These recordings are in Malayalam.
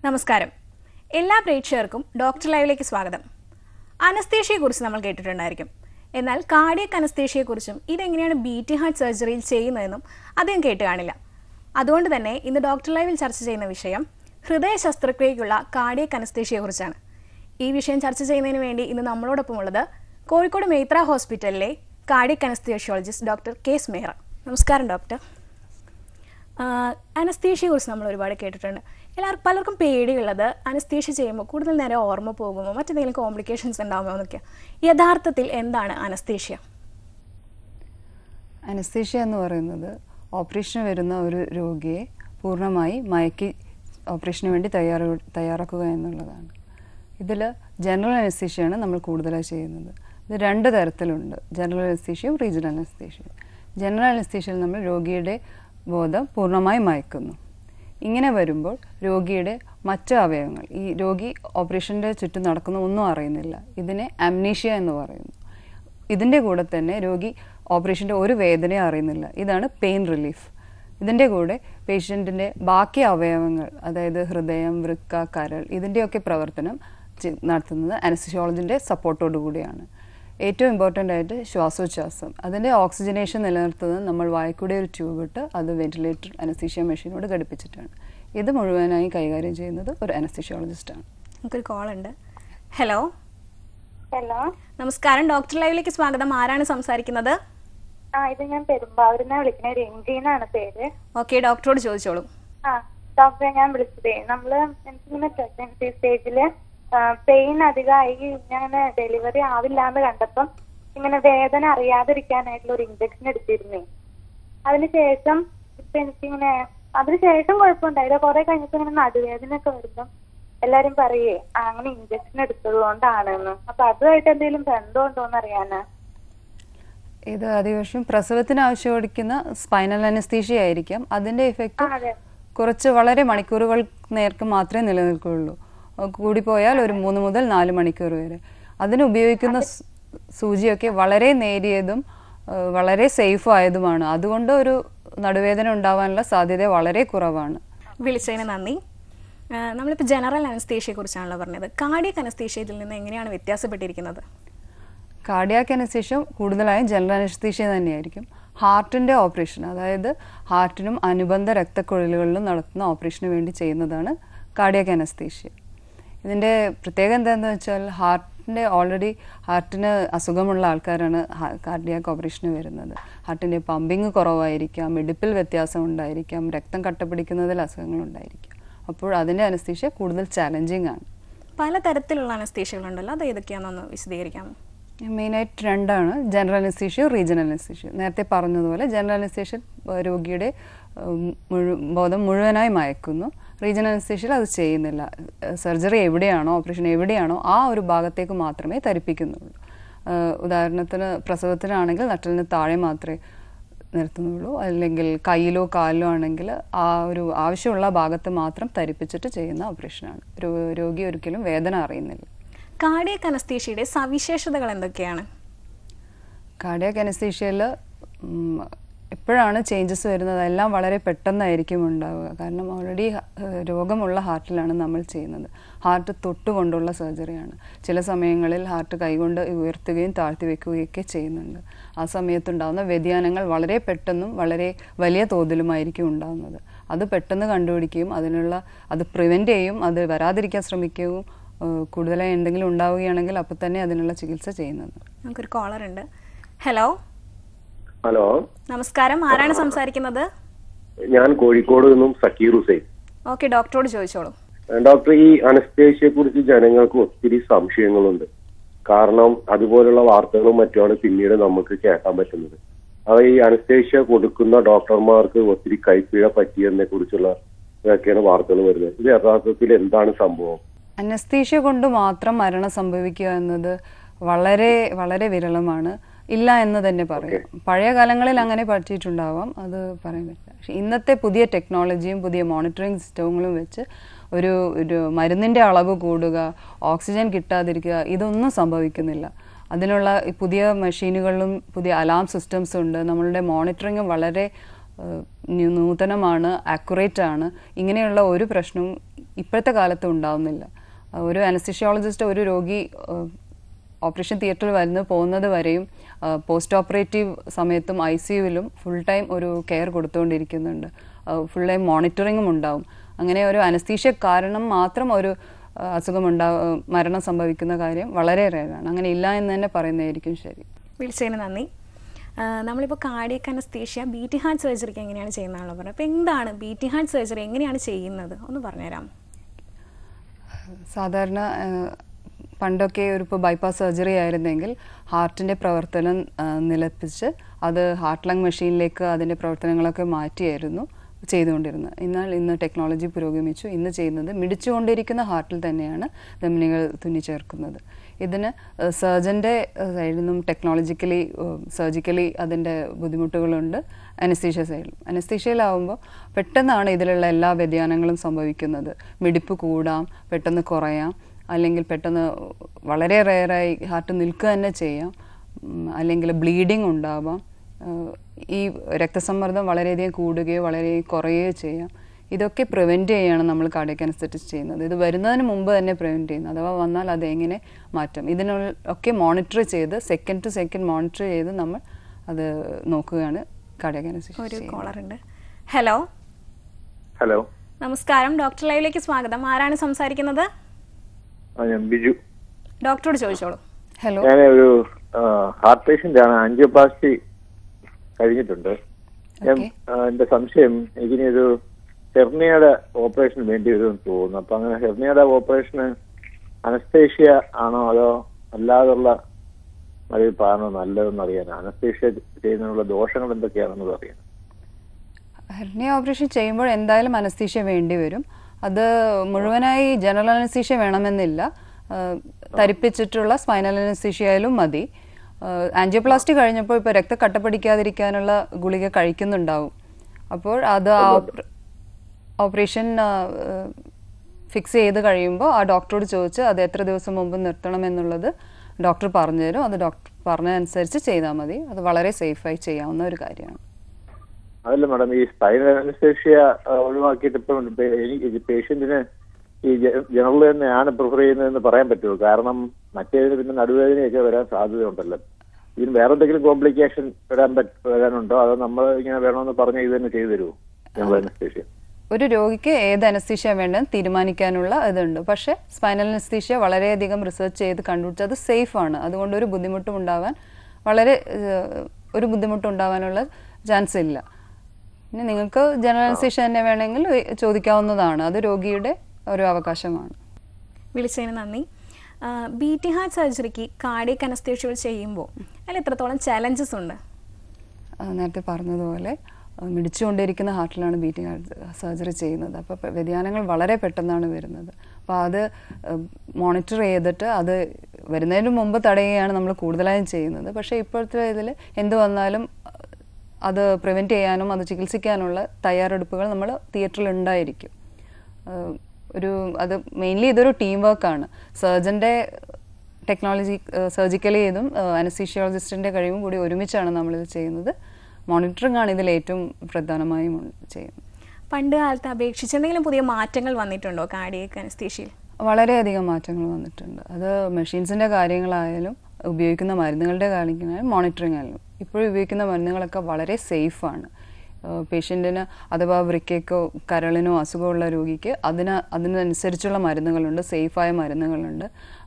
നമസ്കാരം എല്ലാ പ്രേക്ഷകർക്കും ഡോക്ടർ ലൈവിലേക്ക് സ്വാഗതം അനസ്തേഷ്യയെക്കുറിച്ച് നമ്മൾ കേട്ടിട്ടുണ്ടായിരിക്കും എന്നാൽ കാർഡിയക് അനസ്തേഷ്യയെക്കുറിച്ചും ഇതെങ്ങനെയാണ് ബീറ്റി ഹാർട്ട് സർജറിയിൽ ചെയ്യുന്നതെന്നും അധികം കേട്ട് കാണില്ല അതുകൊണ്ട് തന്നെ ഇന്ന് ഡോക്ടർ ലൈവിൽ ചർച്ച ചെയ്യുന്ന വിഷയം ഹൃദയ ശസ്ത്രക്രിയയ്ക്കുള്ള കാർഡിയക് അനസ്തേഷ്യയെക്കുറിച്ചാണ് ഈ വിഷയം ചർച്ച ചെയ്യുന്നതിന് വേണ്ടി ഇന്ന് നമ്മളോടൊപ്പം ഉള്ളത് കോഴിക്കോട് മേത്ര ഹോസ്പിറ്റലിലെ കാർഡിയക് അനസ്തേഷ്യോളജിസ്റ്റ് ഡോക്ടർ കെ സ്മേറ നമസ്കാരം ഡോക്ടർ അനസ്തീഷ്യയെ കുറിച്ച് നമ്മൾ ഒരുപാട് കേട്ടിട്ടുണ്ട് എല്ലാവർക്കും പലർക്കും പേടിയുള്ളത് അനസ്തീഷ്യ ചെയ്യുമ്പോൾ കൂടുതൽ നേരം ഓർമ്മ പോകുമോ മറ്റെന്തെങ്കിലും കോംപ്ലിക്കേഷൻസ് ഉണ്ടാകുമോ എന്നൊക്കെ യഥാർത്ഥത്തിൽ എന്താണ് അനസ്തീഷ്യ അനസ്തീഷ്യ എന്ന് പറയുന്നത് ഓപ്പറേഷന് വരുന്ന ഒരു രോഗിയെ പൂർണ്ണമായി മയക്കി ഓപ്പറേഷന് വേണ്ടി തയ്യാറ തയ്യാറാക്കുക എന്നുള്ളതാണ് ഇതിൽ ജനറൽ അനസ്തീഷ്യയാണ് നമ്മൾ കൂടുതലായി ചെയ്യുന്നത് ഇത് രണ്ട് തരത്തിലുണ്ട് ജനറൽ അനസ്തീഷ്യയും റീജിയണൽ അനസ്തീഷ്യയും ജനറൽ അനസ്തീഷ്യയിൽ നമ്മൾ രോഗിയുടെ ബോധം പൂർണ്ണമായി മയക്കുന്നു ഇങ്ങനെ വരുമ്പോൾ രോഗിയുടെ മറ്റ് അവയവങ്ങൾ ഈ രോഗി ഓപ്പറേഷൻ്റെ ചുറ്റും നടക്കുന്ന ഒന്നും അറിയുന്നില്ല ഇതിനെ അംനീഷ്യ എന്ന് പറയുന്നു ഇതിൻ്റെ കൂടെ തന്നെ രോഗി ഓപ്പറേഷൻ്റെ ഒരു വേദനയും അറിയുന്നില്ല ഇതാണ് പെയിൻ റിലീഫ് ഇതിൻ്റെ കൂടെ പേഷ്യൻറ്റിൻ്റെ ബാക്കി അവയവങ്ങൾ അതായത് ഹൃദയം വൃക്ക കരൾ ഇതിൻ്റെയൊക്കെ പ്രവർത്തനം ചെ- നടത്തുന്നത് അനസ്തോളജിൻ്റെ സപ്പോർട്ടോടു കൂടിയാണ് ഏറ്റവും ഇമ്പോർട്ടൻ്റ് ആയിട്ട് ശ്വാസോച്ഛ്വാസം അതിൻ്റെ ഓക്സിജനേഷൻ നിലനിർത്തുന്നത് നമ്മൾ വായക്കൂടെ ഒരു ട്യൂബ് ഇട്ട് അത് വെന്റിലേറ്റർ അനസ്തീഷ്യ മെഷീനോട് ഘടിപ്പിച്ചിട്ടാണ് ഇത് മുഴുവനായി കൈകാര്യം ചെയ്യുന്നത് ഒരു അനസ്തീഷ്യോളജിസ്റ്റാണ് നമുക്കൊരു കോൾ ഉണ്ട് ഹലോ ഹലോ നമസ്കാരം ഡോക്ടർ ലൈവിലേക്ക് സ്വാഗതം ആരാണ് സംസാരിക്കുന്നത് ആ ഇത് ഞാൻ പെരുമ്പാവൂരിന്ന് വിളിക്കണേ രഞ്ജീന്നാണ് പേര് ഓക്കെ ഡോക്ടറോട് ചോദിച്ചോളൂ ആ ഡോക്ടറെ ഞാൻ വിളിച്ചതേ നമ്മള് എനിക്കിങ്ങനെ പ്രഗ്നൻസി സ്റ്റേജില് പെയിൻ അധികമായി ഞാൻ ഡെലിവറി ആവില്ലാന്ന് കണ്ടപ്പം ഇങ്ങനെ വേദന അറിയാതിരിക്കാനായിട്ടുള്ള ഒരു ഇഞ്ചക്ഷൻ എടുത്തിരുന്നേ അതിനുശേഷം ഇപ്പൊ എനിക്കിങ്ങനെ അതിനുശേഷം കുഴപ്പമുണ്ടായില്ല കുറെ കഴിഞ്ഞപ്പോ ഇങ്ങനെ നടുവേദന ഒക്കെ വരുമ്പം എല്ലാരും പറയേ ആ, അങ്ങനെ ഇഞ്ചക്ഷൻ എടുത്തത് കൊണ്ടാണെന്ന് അപ്പൊ അതുമായിട്ട് എന്തെങ്കിലും ബന്ധമുണ്ടോ എന്ന് അറിയാനാ ഇത് അധികവർഷം പ്രസവത്തിന് ആവശ്യമെടുക്കുന്ന സ്പൈനൽ അനസ്തീഷ്യ ആയിരിക്കാം അതിൻ്റെ ആ, ഇഫക്റ്റ് അതെ കുറച്ച് വളരെ മണിക്കൂറുകൾ നേർക്ക് മാത്രമേ നിലനിൽക്കുകയുള്ളൂ അഹ് കൂടിപ്പോയാൽ ഒരു മൂന്ന് മുതൽ നാല് മണിക്കൂർ വരെ അതിന് ഉപയോഗിക്കുന്ന സ്- സൂചിയൊക്കെ വളരെ നേരിയതും അഹ് വളരെ സേഫ് ആയതുമാണ് അതുകൊണ്ട് ഒരു നടുവേദന ഉണ്ടാവാനുള്ള സാധ്യത വളരെ കുറവാണ് വിളിച്ചതിന് നന്ദി ആ, നമ്മളിപ്പോൾ ജനറൽ അനസ്തേഷ്യയെ കുറിച്ചാണല്ലോ പറഞ്ഞത് കാർഡിയക് അനസ്തേഷ്യ ഇതിൽ നിന്ന് എങ്ങനെയാണ് വ്യത്യാസപ്പെട്ടിരിക്കുന്നത് കാർഡിയാക് അനസ്തീഷ്യ കൂടുതലായും ജനറൽ അനസ്തീഷ്യ തന്നെയായിരിക്കും ഹാർട്ടിൻ്റെ ഓപ്പറേഷൻ അതായത് ഹാർട്ടിനും അനുബന്ധ രക്തക്കുഴലുകളിലും നടത്തുന്ന ഓപ്പറേഷന് വേണ്ടി ചെയ്യുന്നതാണ് കാർഡിയാക് അനസ്തീഷ്യ ഇതിൻ്റെ പ്രത്യേകത എന്താണെന്ന് വെച്ചാൽ ഹാർട്ടിൻ്റെ ഓൾറെഡി ഹാർട്ടിന് അസുഖമുള്ള ആൾക്കാരാണ് കാർഡിയാക് ഓപ്പറേഷന് വരുന്നത് ഹാർട്ടിൻ്റെ പമ്പിങ് കുറവായിരിക്കാം ഇടുപ്പിൽ വ്യത്യാസം ഉണ്ടായിരിക്കാം രക്തം കട്ടപിടിക്കുന്നതിൽ അസുഖങ്ങളുണ്ടായിരിക്കാം അപ്പോൾ അതിൻ്റെ അനസ്തീഷ്യ കൂടുതൽ ചാലഞ്ചിങ് ആണ് പലതരത്തിലുള്ള അനസ്തേഷ്യകളുണ്ടല്ലോ അത് ഏതൊക്കെയാണെന്നൊന്ന് വിശദീകരിക്കാമോ മെയിനായിട്ട് രണ്ടാണ് ജനറൽ അനസ്തീഷ്യയും റീജിയണൽ അനസ്തീഷ്യയും നേരത്തെ പറഞ്ഞതുപോലെ ജനറൽ അനസ്തീഷ്യ രോഗിയുടെ ഉം, മുഴു ബോധം മുഴുവനായി മയക്കുന്നു റീജിയണൽ അനസ്തീഷ്യയിൽ അത് ചെയ്യുന്നില്ല സർജറി എവിടെയാണോ ഓപ്പറേഷൻ എവിടെയാണോ ആ ഒരു ഭാഗത്തേക്ക് മാത്രമേ തരിപ്പിക്കുന്നുള്ളൂ ഏഹ് ഉദാഹരണത്തിന് പ്രസവത്തിനാണെങ്കിൽ നട്ടലിന് താഴെ മാത്രമേ നിർത്തുന്നുള്ളൂ അല്ലെങ്കിൽ കയ്യിലോ കാലിലോ ആണെങ്കിൽ ആ ഒരു ആവശ്യമുള്ള ഭാഗത്ത് മാത്രം തരിപ്പിച്ചിട്ട് ചെയ്യുന്ന ഓപ്പറേഷനാണ് രോ- രോഗി ഒരിക്കലും വേദന അറിയുന്നില്ല കാർഡിയക് അനസ്തേഷ്യയുടെ സവിശേഷതകൾ എന്തൊക്കെയാണ് കാർഡിയാക് അനസ്തീഷ്യയിൽ എപ്പോഴാണ് ചേഞ്ചസ് വരുന്നത് എല്ലാം വളരെ പെട്ടെന്നായിരിക്കും ഉണ്ടാവുക കാരണം ഓൾറെഡി രോഗമുള്ള ഹാർട്ടിലാണ് നമ്മൾ ചെയ്യുന്നത് ഹാർട്ട് തൊട്ടുകൊണ്ടുള്ള സർജറിയാണ് ചില സമയങ്ങളിൽ ഹാർട്ട് കൈകൊണ്ട് ഉയർത്തുകയും താഴ്ത്തി വെക്കുകയൊക്കെ ചെയ്യുന്നുണ്ട് ആ സമയത്തുണ്ടാകുന്ന വ്യതിയാനങ്ങൾ വളരെ പെട്ടെന്നും വളരെ വലിയ തോതിലുമായിരിക്കും ഉണ്ടാകുന്നത് അത് പെട്ടെന്ന് കണ്ടുപിടിക്കുകയും അതിനുള്ള അത് പ്രിവെൻറ്റ് ചെയ്യും അത് വരാതിരിക്കാൻ ശ്രമിക്കുകയും ഏഹ് കൂടുതലായി എന്തെങ്കിലും ഉണ്ടാവുകയാണെങ്കിൽ അപ്പോൾ തന്നെ അതിനുള്ള ചികിത്സ ചെയ്യുന്നത് നമുക്കൊരു കോളർ ഉണ്ട് ഹലോ ഹലോ നമസ്കാരം ആരാണ് സംസാരിക്കുന്നത് ഞാൻ കോഴിക്കോട് നിന്നും സക്കീർ ഹുസൈൻ ഓക്കെ ഡോക്ടറോട് ചോദിച്ചോളൂ ഡോക്ടർ ഈ അനസ്തേഷ്യയെ കുറിച്ച് ജനങ്ങൾക്ക് ഒത്തിരി സംശയങ്ങളുണ്ട് കാരണം അതുപോലുള്ള വാർത്തകളും മറ്റുമാണ് പിന്നീട് നമുക്ക് കേൾക്കാൻ പറ്റുന്നത് അത് ഈ അനസ്തേഷ്യ കൊടുക്കുന്ന ഡോക്ടർമാർക്ക് ഒത്തിരി കൈപ്പിഴ പറ്റിയതിനെ കുറിച്ചുള്ള ഇതൊക്കെയാണ് വാർത്തകൾ വരുന്നത് ഇത് യഥാർത്ഥത്തിൽ എന്താണ് സംഭവം അനസ്തീഷ്യ കൊണ്ട് മാത്രം മരണം സംഭവിക്കുക എന്നത് വളരെ വളരെ വിരളമാണ് ഇല്ല എന്ന് തന്നെ പറയാം പഴയ കാലങ്ങളിൽ അങ്ങനെ പറ്റിയിട്ടുണ്ടാവാം അത് പറയാൻ പറ്റില്ല പക്ഷെ ഇന്നത്തെ പുതിയ ടെക്നോളജിയും പുതിയ മോണിറ്ററിംഗ് സിസ്റ്റങ്ങളും വെച്ച് ഒരു ഒരു മരുന്നിൻ്റെ അളവ് കൂടുക ഓക്സിജൻ കിട്ടാതിരിക്കുക ഇതൊന്നും സംഭവിക്കുന്നില്ല അതിനുള്ള ഈ പുതിയ മെഷീനുകളിലും പുതിയ അലാം സിസ്റ്റംസ് ഉണ്ട് നമ്മളുടെ മോണിറ്ററിംഗ് വളരെ ഏഹ്, ന്യൂ- നൂതനമാണ് ആക്യുറേറ്റ് ആണ് ഇങ്ങനെയുള്ള ഒരു പ്രശ്നവും ഇപ്പോഴത്തെ കാലത്ത് ഉണ്ടാവുന്നില്ല ആ, ഒരു അനസ്തിഷ്യോളജിസ്റ്റ് ഒരു രോഗി ഓപ്പറേഷൻ തിയേറ്ററിൽ വരുന്ന പോകുന്നത് വരെയും പോസ്റ്റ് ഓപ്പറേറ്റീവ് സമയത്തും ഐ സി യുവിലും ഫുൾ ടൈം ഒരു കെയർ കൊടുത്തുകൊണ്ടിരിക്കുന്നുണ്ട് ഫുൾ ടൈം മോണിറ്ററിങ്ങും ഉണ്ടാവും അങ്ങനെ ഒരു അനസ്തീഷ്യ കാരണം മാത്രം ഒരു ആ, അസുഖം ഉണ്ടാ മരണം സംഭവിക്കുന്ന കാര്യം വളരെ റേറാണ് അങ്ങനെ ഇല്ല എന്ന് തന്നെ പറയുന്നതായിരിക്കും ശരി വിളിച്ചതിന് നന്ദി ആ, നമ്മളിപ്പോൾ കാർഡിയക് അനസ്തീഷ്യ ബീറ്റി ഹാർട്ട് സർജറിക്ക് എങ്ങനെയാണ് ചെയ്യുന്നതാണല്ലോ പറഞ്ഞത് അപ്പോൾ എന്താണ് ബീറ്റി ഹാർട്ട് സർജറി എങ്ങനെയാണ് ചെയ്യുന്നത് ഒന്ന് പറഞ്ഞുതരാം സാധാരണ ആ, പണ്ടൊക്കെ ഒരു ഇപ്പോൾ ബൈപ്പാസ് സർജറി ആയിരുന്നെങ്കിൽ ഹാർട്ടിൻ്റെ പ്രവർത്തനം ആ, നിലപ്പിച്ച് അത് ഹാർട്ട് ലങ് മെഷീനിലേക്ക് അതിൻ്റെ പ്രവർത്തനങ്ങളൊക്കെ മാറ്റിയായിരുന്നു ചെയ്തുകൊണ്ടിരുന്നത് എന്നാൽ ഇന്ന് ടെക്നോളജി പുരോഗമിച്ചു ഇന്ന് ചെയ്യുന്നത് മിടിച്ചുകൊണ്ടിരിക്കുന്ന ഹാർട്ടിൽ തന്നെയാണ് ധമനികൾ തുന്നിച്ചേർക്കുന്നത് ഇതിന് സർജൻ്റെ സൈഡിൽ നിന്നും ടെക്നോളജിക്കലി സർജിക്കലി അതിൻ്റെ ബുദ്ധിമുട്ടുകളുണ്ട് അനസ്തീഷ്യ സൈഡിലും അനസ്തീഷ്യയിലാവുമ്പോൾ പെട്ടെന്നാണ് ഇതിലുള്ള എല്ലാ വ്യതിയാനങ്ങളും സംഭവിക്കുന്നത് മിടിപ്പ് കൂടാം പെട്ടെന്ന് കുറയാം അല്ലെങ്കിൽ പെട്ടെന്ന് വളരെ റെയറായി ഹാർട്ട് നിൽക്കുക തന്നെ ചെയ്യാം ഉം, അല്ലെങ്കിൽ ബ്ലീഡിങ് ഉണ്ടാവാം ആഹ് ഈ രക്തസമ്മർദ്ദം വളരെയധികം കൂടുകയോ വളരെ കുറയുകയോ ചെയ്യാം ഇതൊക്കെ പ്രിവെൻറ്റ് ചെയ്യാണ് നമ്മൾ കാർഡിയക് അനസ്തറ്റിസ് ചെയ്യുന്നത് ഇത് വരുന്നതിന് മുമ്പ് തന്നെ പ്രിവെൻറ്റ് ചെയ്യുന്നത് അഥവാ വന്നാൽ അത് എങ്ങനെ മാറ്റാം ഇതിനുള്ള ഒക്കെ മോണിറ്റർ ചെയ്ത് സെക്കൻഡ് ടു സെക്കൻഡ് മോണിറ്റർ ചെയ്ത് നമ്മൾ അത് നോക്കുകയാണ് കാർഡിയക് അനസ്തറ്റിസ് ഒരു ചെയ്യുന്നത് കോളർ ഉണ്ട് ഹലോ ഹലോ നമസ്കാരം ഡോക്ടർ ലൈവിലേക്ക് സ്വാഗതം ആരാണ് സംസാരിക്കുന്നത് ആ ഞാൻ ബിജു ഡോക്ടറോട് ചോദിച്ചോളൂ ഹലോ ഞാൻ ഒരു ഹാർട്ട് പേഷ്യന്റ് ആണ് ആൻജിയോപ്ലാസ്റ്റി കഴിഞ്ഞിട്ടുണ്ട് ഞാൻ Okay. ആ, എന്റെ സംശയം എനിക്കിനി ഒരു ഹെർണിയയുടെ ഓപ്പറേഷൻ വേണ്ടി വരുമെന്ന് തോന്നുന്നു അപ്പൊ അങ്ങനെ ഹെർണിയയുടെ ഓപ്പറേഷന് അനസ്തേഷ്യ ആണോ അതോ അല്ലാതുള്ള മരുപ്പാണോ നല്ലതെന്ന് അറിയാൻ അനസ്തേഷ്യ ചെയ്യുന്നതിനുള്ള ദോഷങ്ങൾ എന്തൊക്കെയാണെന്നത് അറിയാൻ ഹെർണിയ ഓപ്പറേഷൻ ചെയ്യുമ്പോൾ എന്തായാലും അനസ്തീഷ്യ വേണ്ടി വരും അത് മുഴുവനായി ജനറൽ അനസ്തീഷ്യ വേണമെന്നില്ല ആഹ് തരിപ്പിച്ചിട്ടുള്ള സ്പൈനൽ അനസ്തീഷ്യയിലും മതി ആൻജിയോപ്ലാസ്റ്റി കഴിഞ്ഞപ്പോൾ ഇപ്പോൾ രക്തം കട്ടപ്പിടിക്കാതിരിക്കാനുള്ള ഗുളിക കഴിക്കുന്നുണ്ടാവും അപ്പോൾ അത് ആ ഓപ്പറ- ഓപ്പറേഷൻ ഫിക്സ് ചെയ്ത് കഴിയുമ്പോൾ ആ ഡോക്ടറോട് ചോദിച്ച് അത് എത്ര ദിവസം മുമ്പ് നിർത്തണം എന്നുള്ളത് ഡോക്ടർ പറഞ്ഞു തരും അത് ഡോക്ടർ പറഞ്ഞതനുസരിച്ച് ചെയ്താൽ മതി അത് വളരെ സേഫായി ചെയ്യാവുന്ന ഒരു കാര്യമാണ് അതല്ല മാഡം ഈ സ്പൈനൽ അനസ്തേഷ്യ ഒഴിവാക്കിയിട്ട് ഇപ്പം പേ- എനിക്ക് പേഷ്യന്റിന് ഈ ജ- ജനറൽ തന്നെയാണ് പ്രിഫർ ചെയ്യുന്നതെന്ന് പറയാൻ പറ്റുമോ കാരണം മറ്റേതിന് പിന്നെ നടുവേദനയൊക്കെ വരാൻ സാധ്യതയുണ്ടല്ലോ ഇതിന് വേറെ എന്തെങ്കിലും കോംപ്ലിക്കേഷൻ വരാൻ പറ്റ വരാനുണ്ടോ അതോ നമ്മൾ ഇങ്ങനെ വേണമെന്ന് പറഞ്ഞ ഇത് തന്നെ ചെയ്തു തരുമോ ജനറൽ അനസ്തേഷ്യ ഒരു രോഗിക്ക് ഏത് അനസ്തീഷ്യ വേണ്ടെന്ന് തീരുമാനിക്കാനുള്ള ഇതുണ്ട് പക്ഷേ സ്പൈനൽ അനസ്തീഷ്യ വളരെയധികം റിസർച്ച് ചെയ്ത് കണ്ടുപിടിച്ച് അത് സേഫ് ആണ് അതുകൊണ്ട് ഒരു ബുദ്ധിമുട്ടും ഉണ്ടാവാൻ വളരെ ഏഹ്, ഒരു ബുദ്ധിമുട്ടും ഉണ്ടാവാനുള്ള ചാൻസ് ഇല്ല പിന്നെ നിങ്ങൾക്ക് ജനറൽ അനസ്തീഷ്യ തന്നെ വേണമെങ്കിൽ ചോദിക്കാവുന്നതാണ് അത് രോഗിയുടെ ഒരു അവകാശമാണ് വിളിച്ചതിന് നന്ദി ബീറ്റി ഹാർട്ട് സർജറിക്ക് കാർഡിയക് അനസ്തേഷ്യകൾ ചെയ്യുമ്പോൾ അതിൽ എത്രത്തോളം ചലഞ്ചസ് ഉണ്ട് ആ, നേരത്തെ പറഞ്ഞതുപോലെ ആ, മിടിച്ചുകൊണ്ടിരിക്കുന്ന ഹാർട്ടിലാണ് ബീറ്റിംഗ് ഹാർട്ട് സർജറി ചെയ്യുന്നത് അപ്പോൾ പ- വ്യതിയാനങ്ങൾ വളരെ പെട്ടെന്നാണ് വരുന്നത് അപ്പോൾ അത് മോണിറ്റർ ചെയ്തിട്ട് അത് വരുന്നതിന് മുമ്പ് തടയുകയാണ് നമ്മൾ കൂടുതലായും ചെയ്യുന്നത് പക്ഷേ ഇപ്പോഴത്തെ ഇതിൽ എന്ത് വന്നാലും അത് പ്രിവെൻറ്റ് ചെയ്യാനും അത് ചികിത്സിക്കാനുള്ള തയ്യാറെടുപ്പുകൾ നമ്മൾ തിയേറ്ററിൽ ഉണ്ടായിരിക്കും ആഹ് ഒരു അത് മെയിൻലി ഇതൊരു ടീം വർക്കാണ് സർജൻ്റെ ടെക്നോളജി സർജിക്കലി ഇതും അനസ്തീഷ്യോളജിസ്റ്റിൻ്റെ കഴിവും കൂടി ഒരുമിച്ചാണ് നമ്മളിത് ചെയ്യുന്നത് മോണിറ്ററിംഗ് ആണ് ഇതിൽ ഏറ്റവും പ്രധാനമായും ഉൺ- ചെയ്യുന്നത് പണ്ട് കാലത്ത് അപേക്ഷിച്ച് എന്തെങ്കിലും പുതിയ മാറ്റങ്ങൾ വന്നിട്ടുണ്ടോ കാർഡിയക് അനസ്തേഷ്യയിൽ വളരെയധികം മാറ്റങ്ങൾ വന്നിട്ടുണ്ട് അത് മെഷീൻസിൻ്റെ കാര്യങ്ങളായാലും ഉപയോഗിക്കുന്ന മരുന്നുകളുടെ കാര്യങ്ങളായാലും മോണിറ്ററിംഗ് ആയാലും ഇപ്പോഴും ഉപയോഗിക്കുന്ന മരുന്നുകളൊക്കെ വളരെ സേഫാണ് പേഷ്യൻറ്റിന് അഥവാ വൃക്കയ്ക്കോ കരളിനോ അസുഖമുള്ള രോഗിക്ക് അതിന് അതിനനുസരിച്ചുള്ള മരുന്നുകളുണ്ട് സേഫായ മരുന്നുകളുണ്ട്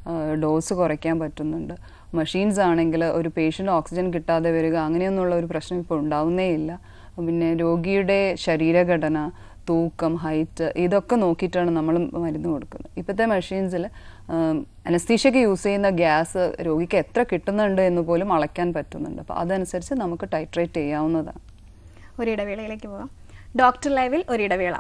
ഡോസ് കുറയ്ക്കാൻ പറ്റുന്നുണ്ട് മെഷീൻസ് ആണെങ്കിൽ ഒരു പേഷ്യൻ്റ് ഓക്സിജൻ കിട്ടാതെ വരിക അങ്ങനെയൊന്നുള്ള ഒരു പ്രശ്നം ഇപ്പോൾ ഉണ്ടാവുന്നേ ഇല്ല പിന്നെ രോഗിയുടെ ശരീരഘടന തൂക്കം ഹൈറ്റ് ഇതൊക്കെ നോക്കിയിട്ടാണ് നമ്മൾ മരുന്ന് കൊടുക്കുന്നത് ഇപ്പോഴത്തെ മെഷീൻസിൽ അനസ്തീഷ്യക്ക് യൂസ് ചെയ്യുന്ന ഗ്യാസ് രോഗിക്ക് എത്ര കിട്ടുന്നുണ്ട് എന്ന് പോലും അളയ്ക്കാൻ പറ്റുന്നുണ്ട് അപ്പോൾ അതനുസരിച്ച് നമുക്ക് ടൈട്രേറ്റ് ചെയ്യാവുന്നതാണ് ഒരിടവേളയിലേക്ക് പോകാം ഡോക്ടർ ലൈവിൽ ഒരിടവേള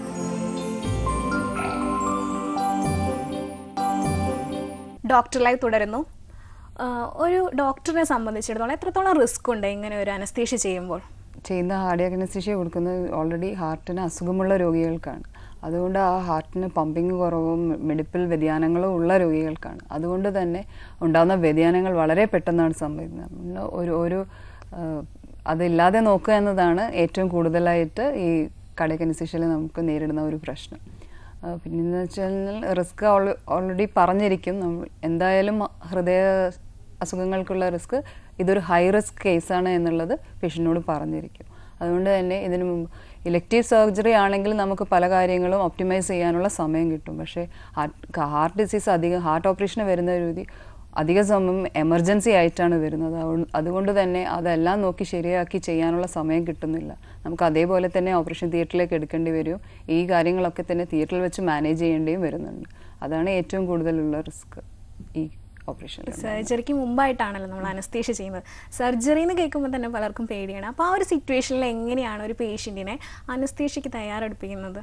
ഡോക്ടർ ലൈവ് തുടരുന്നു ആ, ഒരു ഡോക്ടറിനെ സംബന്ധിച്ചിടത്തോളം എത്രത്തോളം റിസ്ക് ഉണ്ട് ഇങ്ങനെ ഒരു അനസ്തീഷ്യ ചെയ്യുമ്പോൾ ചെയ്യുന്ന ഹാർഡിയാക് അനസ്തീഷ്യ കൊടുക്കുന്നത് ഓൾറെഡി ഹാർട്ടിന് അസുഖമുള്ള രോഗികൾക്കാണ് അതുകൊണ്ട് ആ ഹാർട്ടിന് പമ്പിങ് കുറവും മിടിപ്പിൽ വ്യതിയാനങ്ങളും ഉള്ള രോഗികൾക്കാണ് അതുകൊണ്ട് തന്നെ ഉണ്ടാകുന്ന വ്യതിയാനങ്ങൾ വളരെ പെട്ടെന്നാണ് സംഭവിക്കുന്നത് നമ്മൾ ഒരു ഒരു ആ, അതില്ലാതെ നോക്കുക എന്നതാണ് ഏറ്റവും കൂടുതലായിട്ട് ഈ കടയ്ക്ക് അനസ്തീഷ്യയിൽ നമുക്ക് നേരിടുന്ന ഒരു പ്രശ്നം ആ, പിന്നെന്ന് വെച്ചാൽ റിസ്ക് ഓൾറെഡി പറഞ്ഞിരിക്കും നമ്മൾ എന്തായാലും ഹൃദയ അസുഖങ്ങൾക്കുള്ള റിസ്ക് ഇതൊരു ഹൈ റിസ്ക് കേസാണ് എന്നുള്ളത് പേഷ്യൻറ്റിനോട് പറഞ്ഞിരിക്കും അതുകൊണ്ട് തന്നെ ഇതിനു മുമ്പ് ഇലക്റ്റീവ് സർജറി ആണെങ്കിൽ നമുക്ക് പല കാര്യങ്ങളും ഒപ്റ്റിമൈസ് ചെയ്യാനുള്ള സമയം കിട്ടും പക്ഷേ ഹാർട്ട് ഹാർട്ട് ഡിസീസ് അധികം ഹാർട്ട് ഓപ്പറേഷന് വരുന്ന രീതി അധിക സമയം എമർജൻസി ആയിട്ടാണ് വരുന്നത് അതുകൊണ്ട് അതുകൊണ്ട് തന്നെ അതെല്ലാം നോക്കി ശരിയാക്കി ചെയ്യാനുള്ള സമയം കിട്ടുന്നില്ല നമുക്ക് അതേപോലെ തന്നെ ഓപ്പറേഷൻ തിയേറ്ററിലേക്ക് എടുക്കേണ്ടി വരും ഈ കാര്യങ്ങളൊക്കെ തന്നെ തിയേറ്ററിൽ വെച്ച് മാനേജ് ചെയ്യേണ്ടിയും വരുന്നുണ്ട് അതാണ് ഏറ്റവും കൂടുതലുള്ള റിസ്ക് ഈ ഓപ്പറേഷനിൽ സർജറിക്ക് മുമ്പായിട്ടാണല്ലോ നമ്മൾ അനസ്തേഷ്യ ചെയ്യുന്നത് സർജറി എന്ന് കേൾക്കുമ്പോൾ തന്നെ പലർക്കും പേടിയാണ് അപ്പോൾ ആ ഒരു സിറ്റുവേഷനിൽ എങ്ങനെയാണ് ഒരു പേഷ്യൻറ്റിനെ അനസ്തേഷ്യക്ക് തയ്യാറെടുപ്പിക്കുന്നത്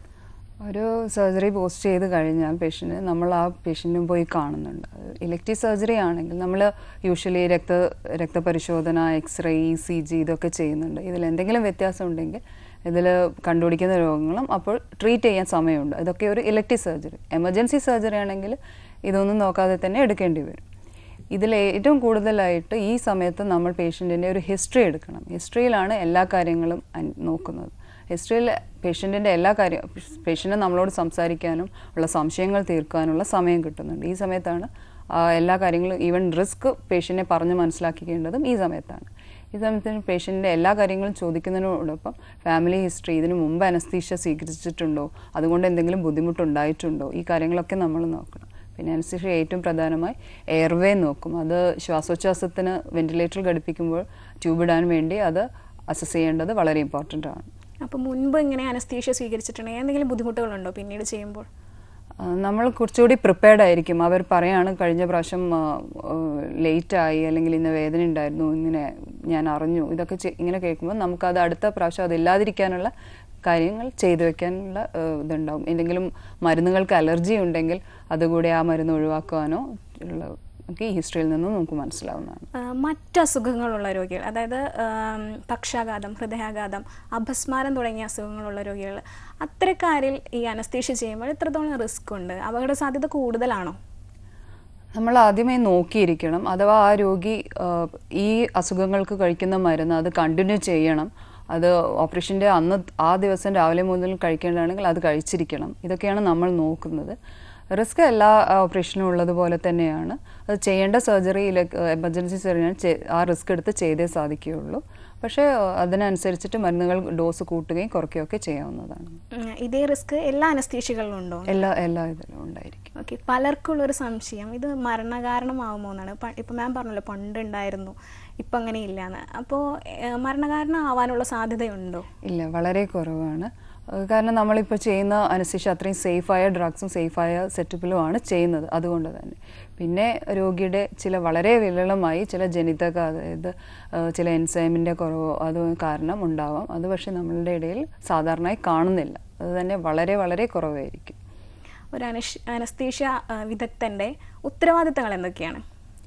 ഒരു സർജറി പോസ്റ്റ് ചെയ്ത് കഴിഞ്ഞാൽ പേഷ്യൻറ്റ് നമ്മൾ ആ പേഷ്യൻറ്റും പോയി കാണുന്നുണ്ട് ഇലക്റ്റീവ് സർജറി ആണെങ്കിൽ നമ്മൾ യൂഷ്വലി രക്ത രക്തപരിശോധന എക്സ്റേ ഇ സി ജി ഇതൊക്കെ ചെയ്യുന്നുണ്ട് ഇതിൽ എന്തെങ്കിലും വ്യത്യാസം ഉണ്ടെങ്കിൽ ഇതിൽ കണ്ടുപിടിക്കുന്ന രോഗങ്ങളും അപ്പോൾ ട്രീറ്റ് ചെയ്യാൻ സമയമുണ്ട് ഇതൊക്കെ ഒരു ഇലക്റ്റീവ് സർജറി എമർജൻസി സർജറി ആണെങ്കിൽ ഇതൊന്നും നോക്കാതെ തന്നെ എടുക്കേണ്ടി വരും ഇതിൽ ഏറ്റവും കൂടുതലായിട്ട് ഈ സമയത്ത് നമ്മൾ പേഷ്യൻറ്റിൻ്റെ ഒരു ഹിസ്റ്ററി എടുക്കണം ഹിസ്റ്ററിയിലാണ് എല്ലാ കാര്യങ്ങളും അൻ- നോക്കുന്നത് ഹിസ്റ്ററിയിൽ പേഷ്യൻറ്റിൻ്റെ എല്ലാ കാര്യം പേഷ്യൻറ്റ് നമ്മളോട് സംസാരിക്കാനും ഉള്ള സംശയങ്ങൾ തീർക്കാനുള്ള സമയം കിട്ടുന്നുണ്ട് ഈ സമയത്താണ് ആ, എല്ലാ കാര്യങ്ങളും ഈവൻ റിസ്ക് പേഷ്യൻറ്റിനെ പറഞ്ഞ് മനസ്സിലാക്കിക്കേണ്ടതും ഈ സമയത്താണ് ഈ സമയത്തിന് പേഷ്യൻറ്റിൻ്റെ എല്ലാ കാര്യങ്ങളും ചോദിക്കുന്നതിനോടൊപ്പം ഫാമിലി ഹിസ്റ്ററി ഇതിനു മുമ്പ് അനസ്തീഷ്യ സ്വീകരിച്ചിട്ടുണ്ടോ അതുകൊണ്ട് എന്തെങ്കിലും ബുദ്ധിമുട്ടുണ്ടായിട്ടുണ്ടോ ഈ കാര്യങ്ങളൊക്കെ നമ്മൾ നോക്കണം പിന്നെ അനസ്തീഷ്യ ഏറ്റവും പ്രധാനമായി എയർവേ നോക്കും അത് ശ്വാസോച്ഛ്വാസത്തിന് വെന്റിലേറ്ററിൽ ഘടിപ്പിക്കുമ്പോൾ ട്യൂബ് ഇടാൻ വേണ്ടി അത് അസസ് ചെയ്യേണ്ടത് വളരെ ഇമ്പോർട്ടൻ്റ് ആണ് അപ്പോൾ മുൻപ് ഇങ്ങനെ അനസ്തേഷ്യ സ്വീകരിച്ചിട്ടുണ്ടെങ്കിൽ എന്തെങ്കിലും ബുദ്ധിമുട്ടുകളുണ്ടോ പിന്നീട് ചെയ്യുമ്പോൾ ആ, നമ്മൾ കുറച്ചുകൂടി പ്രിപ്പയർഡ് ആയിരിക്കും അവർ പറയാണ് കഴിഞ്ഞ പ്രാവശ്യം ലേറ്റായി അല്ലെങ്കിൽ ഇന്ന് വേദന ഉണ്ടായിരുന്നു ഇങ്ങനെ ഞാൻ അറിഞ്ഞു ഇതൊക്കെ ചെ- ഇങ്ങനെ കേൾക്കുമ്പോൾ നമുക്കത് അടുത്ത പ്രാവശ്യം അത് ഇല്ലാതിരിക്കാനുള്ള കാര്യങ്ങൾ ചെയ്തു വെക്കാനുള്ള ആ, ഇതുണ്ടാവും എന്തെങ്കിലും മരുന്നുകൾക്ക് അലർജി ഉണ്ടെങ്കിൽ അതുകൂടി ആ മരുന്ന് ഒഴിവാക്കുവാനോ ഉള്ള ഒക്കെ ഈ ഹിസ്റ്ററിയിൽ നിന്നും നമുക്ക് മനസ്സിലാവുന്നതാണ് ആ, മറ്റ് അസുഖങ്ങളുള്ള രോഗികൾ അതായത് ആം, പക്ഷാഘാതം ഹൃദയാഘാതം അപസ്മാരം തുടങ്ങിയ അസുഖങ്ങളുള്ള രോഗികൾ അത്തരക്കാരിൽ ഈ അനസ്തേഷ്യ ചെയ്യുമ്പോൾ എത്രത്തോളം റിസ്ക് ഉണ്ട് അപകട സാധ്യത കൂടുതലാണോ നമ്മൾ ആദ്യമേ നോക്കിയിരിക്കണം അഥവാ ആ രോഗി ആ, ഈ അസുഖങ്ങൾക്ക് കഴിക്കുന്ന മരുന്ന് അത് കണ്ടിന്യൂ ചെയ്യണം അത് ഓപ്പറേഷൻ്റെ അന്ന് ആ ദിവസം രാവിലെ മുതൽ കഴിക്കേണ്ടതാണെങ്കിൽ അത് കഴിച്ചിരിക്കണം ഇതൊക്കെയാണ് നമ്മൾ നോക്കുന്നത് റിസ്ക് എല്ലാ ഓപ്പറേഷനും ഉള്ളതുപോലെ തന്നെയാണ് അത് ചെയ്യേണ്ട സർജറി എമർജൻസി സർജറി ആ റിസ്ക് എടുത്ത് ചെയ്തേ സാധിക്കുകയുള്ളൂ പക്ഷേ ആ, അതിനനുസരിച്ചിട്ട് മരുന്നുകൾ ഡോസ് കൂട്ടുകയും കുറയ്ക്കുകയും ഒക്കെ ചെയ്യാവുന്നതാണ് ഉം, ഇതേ റിസ്ക് എല്ലാ അനസ്തേഷ്യകളിലും ഉണ്ടോ എല്ലാ എല്ലാ ഇതിലും ഉണ്ടായിരിക്കും ഓക്കെ പലർക്കുള്ളൊരു സംശയം ഇത് മരണകാരണമാവുമോ എന്നാണ് പ- ഇപ്പം മാം പറഞ്ഞല്ലോ പണ്ട് ഉണ്ടായിരുന്നു ഇപ്പം അങ്ങനെ ഇല്ലാന്ന് അപ്പോൾ മരണകാരണം ആവാനുള്ള സാധ്യതയുണ്ടോ ഇല്ല വളരെ കുറവാണ് ഏഹ് കാരണം നമ്മളിപ്പോൾ ചെയ്യുന്ന അനുസരിച്ച് അത്രയും സേഫായ ഡ്രഗ്സും സേഫായ സെറ്റപ്പിലുമാണ് ചെയ്യുന്നത് അതുകൊണ്ട് തന്നെ പിന്നെ രോഗിയുടെ ചില വളരെ വിരളമായി ചില ജനിതക അതായത് ഏഹ് ചില എൻസൈമിൻ്റെ കുറവോ അത് കാരണം ഉണ്ടാവാം അത് പക്ഷേ നമ്മളുടെ ഇടയിൽ സാധാരണയായി കാണുന്നില്ല അത് തന്നെ വളരെ വളരെ കുറവായിരിക്കും ഒരു അനഷ് അനസ്തേഷ്യ ആ, വിദഗ്ധൻ്റെ ഉത്തരവാദിത്തങ്ങൾ എന്തൊക്കെയാണ്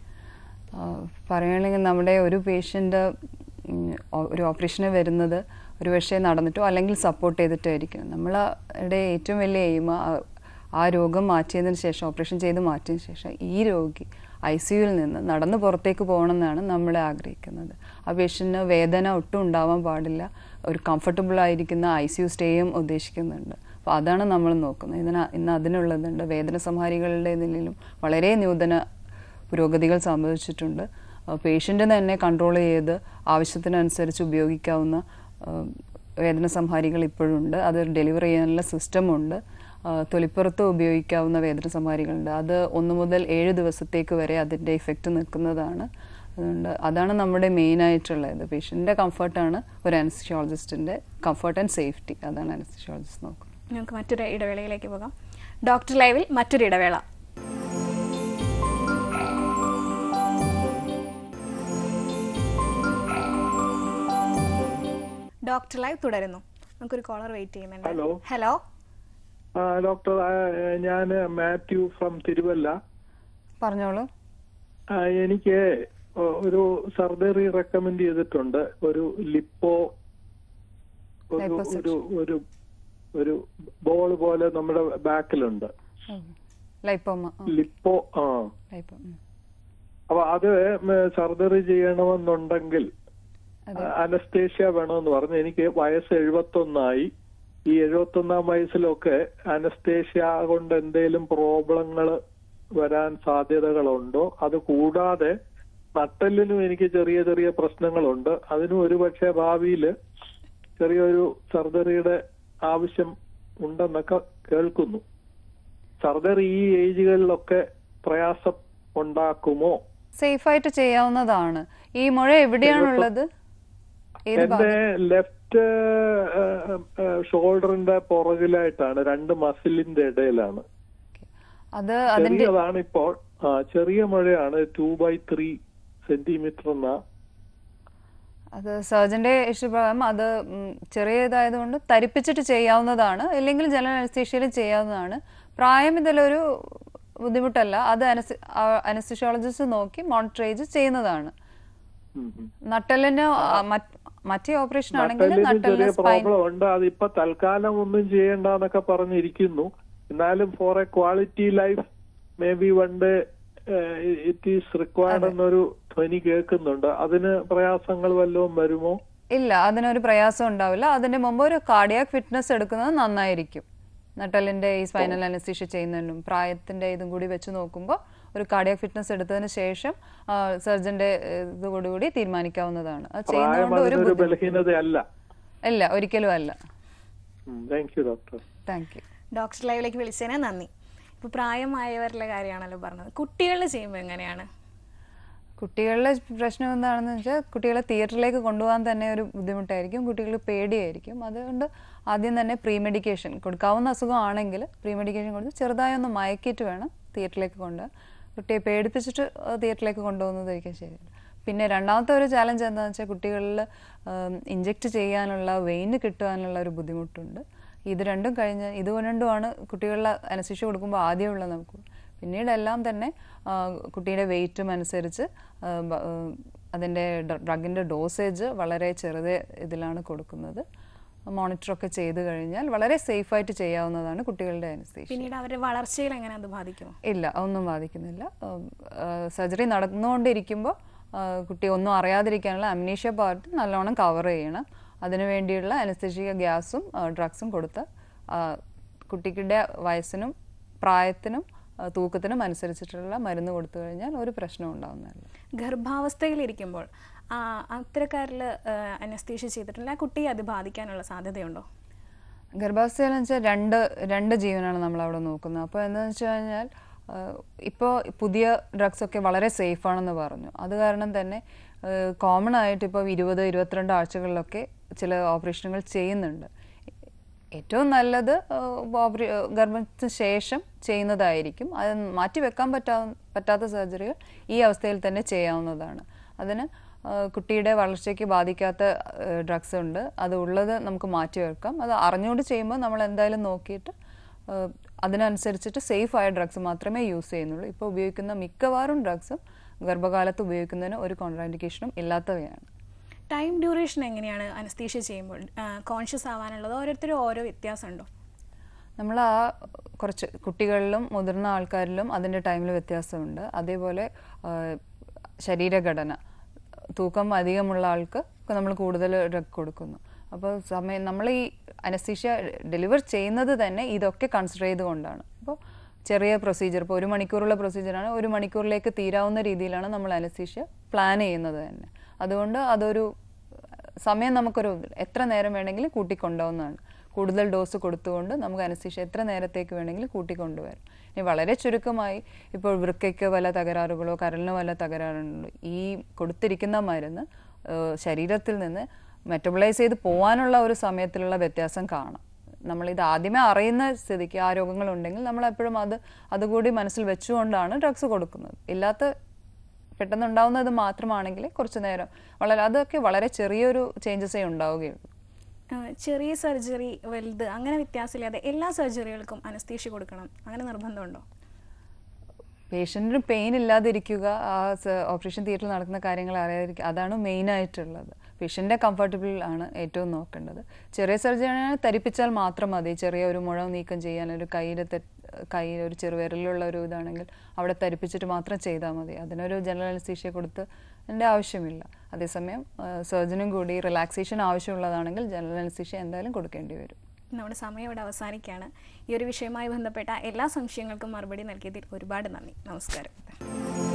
ആഹ് പറയുകയാണെങ്കിൽ നമ്മുടെ ഒരു പേഷ്യൻ്റ് ഒരു ഓപ്പറേഷന് വരുന്നത് ഒരു പക്ഷേ നടന്നിട്ടോ അല്ലെങ്കിൽ സപ്പോർട്ട് ചെയ്തിട്ടോ ആയിരിക്കണം നമ്മളുടെ ഏറ്റവും വലിയ എയിം ആ രോഗം മാറ്റിയതിന് ശേഷം ഓപ്പറേഷൻ ചെയ്ത് മാറ്റിയതിന് ശേഷം ഈ രോഗി ഐ സിയുവിൽ നിന്ന് നടന്ന് പുറത്തേക്ക് പോകണമെന്നാണ് നമ്മൾ ആഗ്രഹിക്കുന്നത് ആ പേഷ്യൻറ്റിന് വേദന ഒട്ടും ഉണ്ടാവാൻ പാടില്ല ഒരു കംഫർട്ടബിൾ ആയിരിക്കുന്ന ഐ സി യു സ്റ്റേയും ഉദ്ദേശിക്കുന്നുണ്ട് അപ്പോൾ അതാണ് നമ്മൾ നോക്കുന്നത് ഇതിന് ഇന്ന് അതിനുള്ളതുണ്ട് വേദന സംഹാരികളുടെ നിലയിലും വളരെ നൂതന പുരോഗതികൾ സംഭവിച്ചിട്ടുണ്ട് പേഷ്യൻ്റ് തന്നെ കൺട്രോൾ ചെയ്ത് ആവശ്യത്തിനനുസരിച്ച് ഉപയോഗിക്കാവുന്ന ആ, വേദന സംഹാരികൾ ഇപ്പോഴുണ്ട് അത് ഡെലിവർ ചെയ്യാനുള്ള സിസ്റ്റമുണ്ട് തൊലിപ്പുറത്ത് ഉപയോഗിക്കാവുന്ന വേദന സംഹാരികളുണ്ട് അത് ഒന്ന് മുതൽ ഏഴ് ദിവസത്തേക്ക് വരെ അതിൻ്റെ ഇഫക്റ്റ് നിൽക്കുന്നതാണ് അതുകൊണ്ട് അതാണ് നമ്മുടെ മെയിൻ ആയിട്ടുള്ളത് പേഷ്യൻ്റെ കംഫർട്ടാണ് ഒരു അനസ്റ്റിയോളജിസ്റ്റിൻ്റെ കംഫർട്ട് ആൻഡ് സേഫ്റ്റി അതാണ് അനസ്റ്റിയോളജിസ്റ്റ് നോക്കുന്നത് നമുക്ക് മറ്റൊരു ഇടവേളയിലേക്ക് പോകാം ഡോക്ടർ ലൈവിൽ മറ്റൊരു ഇടവേള ഡോക്ടർ ലൈവ് തുടരുന്നു നമുക്കൊരു കോളർ വെയിറ്റ് ചെയ്യുന്നുണ്ട് ഹലോ. ഹലോ ആ, ഡോക്ടർ ഞാൻ മാത്യു ഫ്രം തിരുവല്ല പറഞ്ഞോളൂ ആ, എനിക്ക് ഒ- ഒരു സർജറി റെക്കമെൻഡ് ചെയ്തിട്ടുണ്ട് ഒരു ലിപ്പോ ഒരു Liposuction. ഒരു ഒരു ഒരു ബോൾ പോലെ നമ്മുടെ ബാക്കിലുണ്ട് ലൈപ്പോമ ലിപ്പോ ആ ലൈപ്പോ ഉം. അപ്പൊ അത് സർജറി ചെയ്യണമെന്നുണ്ടെങ്കിൽ അതെ. അനസ്തേഷ്യ വേണമെന്ന് പറഞ്ഞു എനിക്ക് വയസ്സ് എഴുപത്തൊന്നായി ഈ എഴുപത്തൊന്നാം വയസ്സിലൊക്കെ അനസ്തേഷ്യ കൊണ്ട് എന്തെങ്കിലും പ്രോബ്ലങ്ങൾ വരാൻ സാധ്യതകളുണ്ടോ അത് കൂടാതെ നട്ടലിനും എനിക്ക് ചെറിയ ചെറിയ പ്രശ്നങ്ങളുണ്ട് അതിനും ഒരുപക്ഷെ ഭാവിയിൽ ചെറിയൊരു സർജറിയുടെ ആവശ്യം ഉണ്ടെന്നൊക്കെ കേൾക്കുന്നു സർജറി ഈ ഏജുകളിലൊക്കെ പ്രയാസം ഉണ്ടാക്കുമോ സേഫായിട്ട് ചെയ്യാവുന്നതാണ് ഈ മുഴ എവിടെയാണുള്ളത് ഏത് എന്റെ ഭാഗം ലെഫ്റ്റ് ഷോൾഡറിന്റെ പുറകിലായിട്ടാണ് രണ്ട് മസിലിന്റെ ഇടയിലാണ് അത് അതിന്റെ ചെറിയതാണ് ഇപ്പോൾ ആ ചെറിയ മഴയാണ് ടു ബൈ ത്രീ സെന്റിമീറ്റർ എന്ന അത് സർജന്റെ ഇഷ്ടപ്രകാരം അത് ഉം, ചെറിയതായതുകൊണ്ട് തരിപ്പിച്ചിട്ട് ചെയ്യാവുന്നതാണ് ഇല്ലെങ്കിൽ ജനറൽ അനസ്തീഷ്യയിൽ ചെയ്യാവുന്നതാണ് പ്രായം ഇതിലൊരു ബുദ്ധിമുട്ടല്ല അത് അനസ്തീഷ്യോളജിസ്റ്റ് നോക്കി മോണിറ്ററേജ് ചെയ്യുന്നതാണ് ഉം ഉം. നട്ടലിന് ആ, മറ്റ്- മറ്റേ ഓപ്പറേഷൻ ആണെങ്കിൽ നട്ടലിന് നട്ടലിന് ചെറിയ സ്പൈൻ പ്രോബ്ലം ഉണ്ട് അതിപ്പോ തൽക്കാലം ഒന്നും ചെയ്യണ്ടെന്നൊക്കെ പറഞ്ഞിരിക്കുന്നു എന്നാലും for a quality life maybe one day it is required എന്നൊരു ധ്വനി കേൾക്കുന്നുണ്ട് അതിന് പ്രയാസങ്ങൾ വല്ലതും വരുമോ ഇല്ല അതിനൊരു പ്രയാസം ഉണ്ടാവില്ല അതിന് മുമ്പ് ഒരു കാർഡിയാക് ഫിറ്റ്നസ് എടുക്കുന്നത് നന്നായിരിക്കും നട്ടലിന്റെ ഈ സ്പൈനൽ അനസ്തീഷ്യ ചെയ്യുന്നതിനും പ്രായത്തിന്റെ ഇതും കൂടി വെച്ച് നോക്കുമ്പോൾ ഒരു കാർഡിയാക് ഫിറ്റ്നസ് എടുത്തതിന് ശേഷം സർജന്റെ ഇതോടുകൂടി തീരുമാനിക്കാവുന്നതാണ് അത് പ്രായം ചെയ്യുന്നതുകൊണ്ട് ഒരു അതിനൊരു ബുദ്ധിമുട്ട് ബലഹീനതയല്ല ഇല്ല ഒരിക്കലും അല്ല thank you doctor thank you doctor ലൈവിലേക്ക് വിളിച്ചതിന് നന്ദി ഇപ്പോൾ പ്രായമായവരുടെ കാര്യമാണല്ലോ പറഞ്ഞത് കുട്ടികളിൽ ചെയ്യുമ്പോൾ എങ്ങനെയാണ് കുട്ടികളുടെ പ്രശ്നം എന്താണെന്ന് വെച്ചാൽ കുട്ടികളെ തിയേറ്ററിലേക്ക് കൊണ്ടുപോകാൻ തന്നെ ഒരു ബുദ്ധിമുട്ടായിരിക്കും കുട്ടികൾക്ക് പേടിയായിരിക്കും അതുകൊണ്ട് ആദ്യം തന്നെ പ്രീ മെഡിക്കേഷൻ കൊടുക്കാവുന്ന അസുഖമാണെങ്കിൽ പ്രീ മെഡിക്കേഷൻ കൊടുത്ത് ചെറുതായി ഒന്ന് മയക്കിയിട്ട് വേണം തിയേറ്ററിലേക്ക് കൊണ്ടുപോകാൻ കുട്ടിയെ പേടിപ്പിച്ചിട്ട് തിയേറ്ററിലേക്ക് കൊണ്ടുപോകുന്നതായിരിക്കും ശരിയല്ല പിന്നെ രണ്ടാമത്തെ ഒരു ചാലഞ്ച് എന്താണെന്ന് വെച്ചാൽ കുട്ടികളിൽ ഇഞ്ചെക്ട് ചെയ്യാനുള്ള വെയിന് കിട്ടാനുള്ള ഒരു ബുദ്ധിമുട്ടുണ്ട് ഇത് രണ്ടും കഴിഞ്ഞ് ഇത് രണ്ടുമാണ് കുട്ടികളിൽ അനശിഷ്യ കൊടുക്കുമ്പോൾ ആദ്യമുള്ള നമുക്ക് പിന്നീട് എല്ലാം തന്നെ ആ, കുട്ടിയുടെ വെയിറ്റും അനുസരിച്ച് ആ, ബ- ആ, അതിൻ്റെ ഡ്രഗിൻ്റെ ഡോസേജ് വളരെ ചെറുത് ഇതിലാണ് കൊടുക്കുന്നത് മോണിറ്ററൊക്കെ ചെയ്ത് കഴിഞ്ഞാൽ വളരെ സേഫായിട്ട് ചെയ്യാവുന്നതാണ് കുട്ടികളുടെ അനസ്തീഷ്യ പിന്നീട് അവരുടെ വളർച്ചയിൽ എങ്ങനെ അത് ബാധിക്കുമോ ഇല്ല ഒന്നും ബാധിക്കുന്നില്ല സർജറി നടന്നുകൊണ്ടിരിക്കുമ്പോൾ കുട്ടി ഒന്നും അറിയാതിരിക്കാനുള്ള അമ്നീഷ്യ പാർട്ട് നല്ലോണം കവർ ചെയ്യണം അതിനു വേണ്ടിയുള്ള അനസ്തേഷ്യ ഗ്യാസും ഡ്രഗ്സും കൊടുത്ത് ആ, കുട്ടിയുടെ വയസ്സിനും പ്രായത്തിനും ആ, തൂക്കത്തിനും അനുസരിച്ചിട്ടുള്ള മരുന്ന് കൊടുത്തു കഴിഞ്ഞാൽ ഒരു പ്രശ്നവും ഉണ്ടാവുന്നതല്ല ഗർഭാവസ്ഥയിലിരിക്കുമ്പോൾ ആ, അത്തരക്കാരിൽ അനസ്തീഷ്യ ചെയ്തിട്ടുള്ള ആ കുട്ടിയെ അത് ബാധിക്കാനുള്ള സാധ്യതയുണ്ടോ ഗർഭാവസ്ഥയിൽ വെച്ചാൽ രണ്ട് രണ്ട് ജീവനാണ് നമ്മൾ അവിടെ നോക്കുന്നത് അപ്പോൾ എന്താണെന്ന് വെച്ച് കഴിഞ്ഞാൽ ഇപ്പോൾ പുതിയ ഡ്രഗ്സ് ഒക്കെ വളരെ സേഫ് ആണെന്ന് പറഞ്ഞു അത് കാരണം തന്നെ കോമൺ ആയിട്ട് ഇപ്പോൾ ഇരുപത് ഇരുപത്തിരണ്ട് ആഴ്ചകളിലൊക്കെ ചില ഓപ്പറേഷനുകൾ ചെയ്യുന്നുണ്ട് ഏറ്റവും നല്ലത് ഓപ്പറേ ഗർഭത്തിന് ശേഷം ചെയ്യുന്നതായിരിക്കും അത് മാറ്റി വെക്കാൻ പറ്റാ പറ്റാത്ത സർജറികൾ ഈ അവസ്ഥയിൽ തന്നെ ചെയ്യാവുന്നതാണ് അതിന് ആ, കുട്ടിയുടെ വളർച്ചയ്ക്ക് ബാധിക്കാത്ത ഡ്രഗ്സ് ഉണ്ട് അത് ഉള്ളത് നമുക്ക് മാറ്റി വെക്കാം അത് അറിഞ്ഞുകൊണ്ട് ചെയ്യുമ്പോൾ നമ്മൾ എന്തായാലും നോക്കിയിട്ട് ആ, അതിനനുസരിച്ചിട്ട് സേഫ് ആയ ഡ്രഗ്സ് മാത്രമേ യൂസ് ചെയ്യുന്നുള്ളൂ ഇപ്പോൾ ഉപയോഗിക്കുന്ന മിക്കവാറും ഡ്രഗ്സും ഗർഭകാലത്ത് ഉപയോഗിക്കുന്നതിന് ഒരു കോൺട്രാൻഡിക്കേഷനും ഇല്ലാത്തവയാണ് ടൈം ഡ്യൂറേഷൻ എങ്ങനെയാണ് അനസ്തീഷ്യ ചെയ്യുമ്പോൾ കോൺഷ്യസ് ആവാനുള്ളത് ഓരോരുത്തരും ഓരോ വ്യത്യാസമുണ്ടോ നമ്മൾ ആ കുറച്ച് കുട്ടികളിലും മുതിർന്ന ആൾക്കാരിലും അതിൻ്റെ ടൈമിൽ വ്യത്യാസമുണ്ട് അതേപോലെ ആ, ശരീരഘടന തൂക്കം അധികമുള്ള ആൾക്ക് നമ്മൾ കൂടുതൽ ഡ്രഗ് കൊടുക്കുന്നു അപ്പോൾ സമയം നമ്മൾ ഈ അനസ്തീഷ്യ ഡെലിവർ ചെയ്യുന്നത് തന്നെ ഇതൊക്കെ കൺസിഡർ ചെയ്തുകൊണ്ടാണ് അപ്പോൾ ചെറിയ പ്രൊസീജിയർ ഇപ്പോൾ ഒരു മണിക്കൂറുള്ള പ്രൊസീജിയറാണ് ഒരു മണിക്കൂറിലേക്ക് തീരാവുന്ന രീതിയിലാണ് നമ്മൾ അനസ്തീഷ്യ പ്ലാൻ ചെയ്യുന്നത് തന്നെ അതുകൊണ്ട് അതൊരു സമയം നമുക്കൊരു എത്ര നേരം വേണമെങ്കിലും കൂട്ടിക്കൊണ്ടുപോകുന്നതാണ് കൂടുതൽ ഡോസ് കൊടുത്തുകൊണ്ട് നമുക്ക് അനസ്തീഷ്യ എത്ര നേരത്തേക്ക് വേണമെങ്കിലും കൂട്ടിക്കൊണ്ടുവരും ഇനി വളരെ ചുരുക്കമായി ഇപ്പോൾ വൃക്കയ്ക്ക് വല്ല തകരാറുകളോ കരളിന് വല്ല തകരാറുണ്ടോ ഈ കൊടുത്തിരിക്കുന്ന മരുന്ന് ഏഹ്, ശരീരത്തിൽ നിന്ന് മെറ്റബിളൈസ് ചെയ്ത് പോകാനുള്ള ഒരു സമയത്തിലുള്ള വ്യത്യാസം കാണാം നമ്മളിത് ആദ്യമേ അറിയുന്ന സ്ഥിതിക്ക് ആ രോഗങ്ങളുണ്ടെങ്കിൽ നമ്മൾ എപ്പോഴും അത് അതുകൂടി മനസ്സിൽ വെച്ചുകൊണ്ടാണ് ഡ്രഗ്സ് കൊടുക്കുന്നത് ഇല്ലാത്ത പെട്ടെന്ന് ഉണ്ടാവുന്നത് മാത്രമാണെങ്കിൽ കുറച്ച് നേരം വളരെ അതൊക്കെ വളരെ ചെറിയൊരു ചേഞ്ചസേ ഉണ്ടാവുകയുള്ളൂ ആ, ചെറിയ സർജറി വലുത് അങ്ങനെ വ്യത്യാസമില്ലാതെ എല്ലാ സർജറികൾക്കും അനസ്തീഷ്യ കൊടുക്കണം അങ്ങനെ നിർബന്ധമുണ്ടോ പേഷ്യൻറ്റിന് പെയിൻ ഇല്ലാതിരിക്കുക ആ ഓപ്പറേഷൻ തിയേറ്ററിൽ നടക്കുന്ന കാര്യങ്ങൾ അറിയാതിരിക്കുക അതാണ് മെയിൻ ആയിട്ടുള്ളത് പേഷ്യൻ്റെ കംഫർട്ടബിൾ ആണ് ഏറ്റവും നോക്കേണ്ടത് ചെറിയ സർജറി തരിപ്പിച്ചാൽ മാത്രം മതി ചെറിയ ഒരു മുഴ നീക്കം ചെയ്യാൻ ഒരു കയ്യിലെ തെ കൈ ഒരു ചെറുവിരലിലുള്ള ഒരു ഇതാണെങ്കിൽ അവിടെ തരിപ്പിച്ചിട്ട് മാത്രം ചെയ്താൽ മതി അതിനൊരു ജനറൽ അനസ്തീഷ്യ കൊടുത്ത് എൻ്റെ ആവശ്യമില്ല അതേസമയം സർജനും കൂടി റിലാക്സേഷൻ ആവശ്യമുള്ളതാണെങ്കിൽ ജനറൽ അനസ്തീഷ്യ എന്തായാലും കൊടുക്കേണ്ടി വരും നമ്മുടെ സമയം ഇവിടെ അവസാനിക്കുകയാണ് ഈ ഒരു വിഷയവുമായി ബന്ധപ്പെട്ട എല്ലാ സംശയങ്ങൾക്കും മറുപടി നൽകിയതിൽ ഒരുപാട് നന്ദി നമസ്കാരം